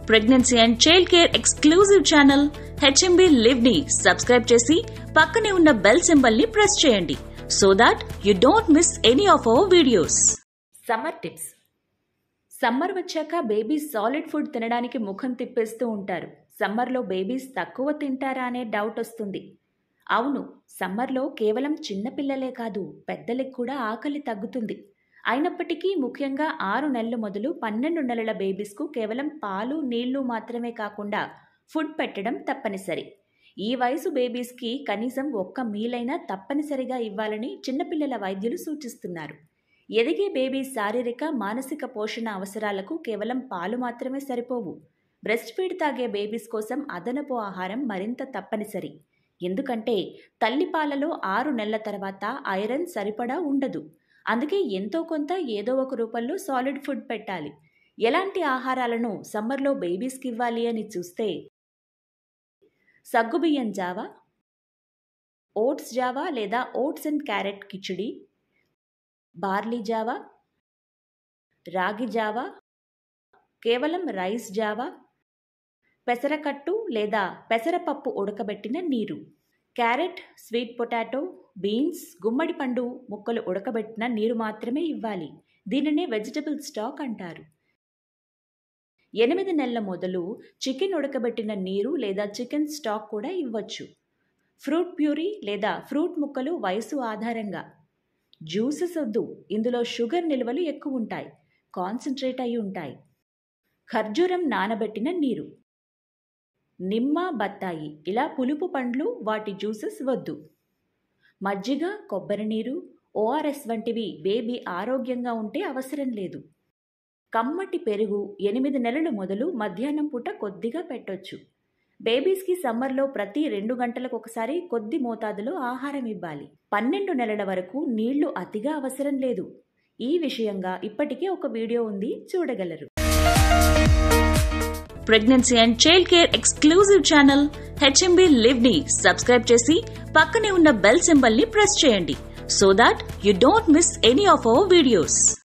pregnancy and child care exclusive channel HMB live ని subscribe చేసి పక్కనే ఉన్న బెల్ సింబల్ ని ప్రెస్ చేయండి so that you don't miss any of our videos summer tips summer వచ్చాక babies solid food తినడానికి ముఖం తిప్పేస్తూ ఉంటారు సమ్మర్లో బేబీస్ తక్కువ తింటారా అనే డౌట్ వస్తుంది అవును సమ్మర్లో కేవలం చిన్నపిల్లలే కాదు పెద్దలకు కూడా ఆకలి తగ్గుతుంది అయినప్పటికీ ముఖ్యంగా ఆరు నెలలు మొదలు పన్నెండు నెలల బేబీస్కు కేవలం పాలు నీళ్లు మాత్రమే కాకుండా ఫుడ్ పెట్టడం తప్పనిసరి ఈ వయసు బేబీస్కి కనీసం ఒక్క మీలైనా తప్పనిసరిగా ఇవ్వాలని చిన్నపిల్లల వైద్యులు సూచిస్తున్నారు ఎదిగే బేబీ శారీరక మానసిక పోషణ అవసరాలకు కేవలం పాలు మాత్రమే సరిపోవు బ్రెస్ట్ ఫీడ్ తాగే బేబీస్ కోసం అదనపు ఆహారం మరింత తప్పనిసరి ఎందుకంటే తల్లిపాలలో ఆరు నెలల తర్వాత ఐరన్ సరిపడా ఉండదు అందుకే ఎంతో కొంత ఏదో ఒక రూపంలో సాలిడ్ ఫుడ్ పెట్టాలి ఎలాంటి ఆహారాలను సమ్మర్లో బేబీస్కి ఇవ్వాలి అని చూస్తే సగ్గుబియ్యం జావా ఓట్స్ జావా లేదా oats and carrot khichdi barley జావా రాగి జావా కేవలం రైస్ జావా పెసరకట్టు లేదా పెసరపప్పు ఉడకబెట్టిన నీరు క్యారెట్ స్వీట్ పొటాటో బీన్స్ గుమ్మడి పండు ముక్కలు ఉడకబెట్టిన నీరు మాత్రమే ఇవ్వాలి దీనినే వెజిటబుల్ స్టాక్ అంటారు ఎనిమిది నెలల మొదలు చికెన్ ఉడకబెట్టిన నీరు లేదా చికెన్ స్టాక్ కూడా ఇవ్వచ్చు ఫ్రూట్ ప్యూరీ లేదా ఫ్రూట్ ముక్కలు వయసు ఆధారంగా జ్యూసెస్ వద్దు ఇందులో షుగర్ నిల్వలు ఎక్కువ ఉంటాయి కాన్సన్ట్రేట్ అయి ఉంటాయి ఖర్జూరం నానబెట్టిన నీరు నిమ్మ బత్తాయి ఇలా పులుపు పండ్లు వాటి జ్యూసెస్ వద్దు మజ్జిగ కొబ్బరి నీరు ఓఆర్ఎస్ వంటివి బేబీ ఆరోగ్యంగా ఉంటే అవసరం లేదు కమ్మటి పెరుగు ఎనిమిది నెలలు మొదలు మధ్యాహ్నం పూట కొద్దిగా పెట్టొచ్చు బేబీస్కి సమ్మర్లో ప్రతి రెండు గంటలకు ఒకసారి కొద్ది మోతాదులో ఆహారం ఇవ్వాలి పన్నెండు నెలల వరకు నీళ్లు అతిగా అవసరం లేదు ఈ విషయంగా ఇప్పటికే ఒక వీడియో ఉంది చూడగలరు pregnancy and child care exclusive channel HMB live ని సబ్స్క్రైబ్ చేసి పక్కనే ఉన్న బెల్ సింబల్ ని ప్రెస్ చేయండి so that you don't miss any of our videos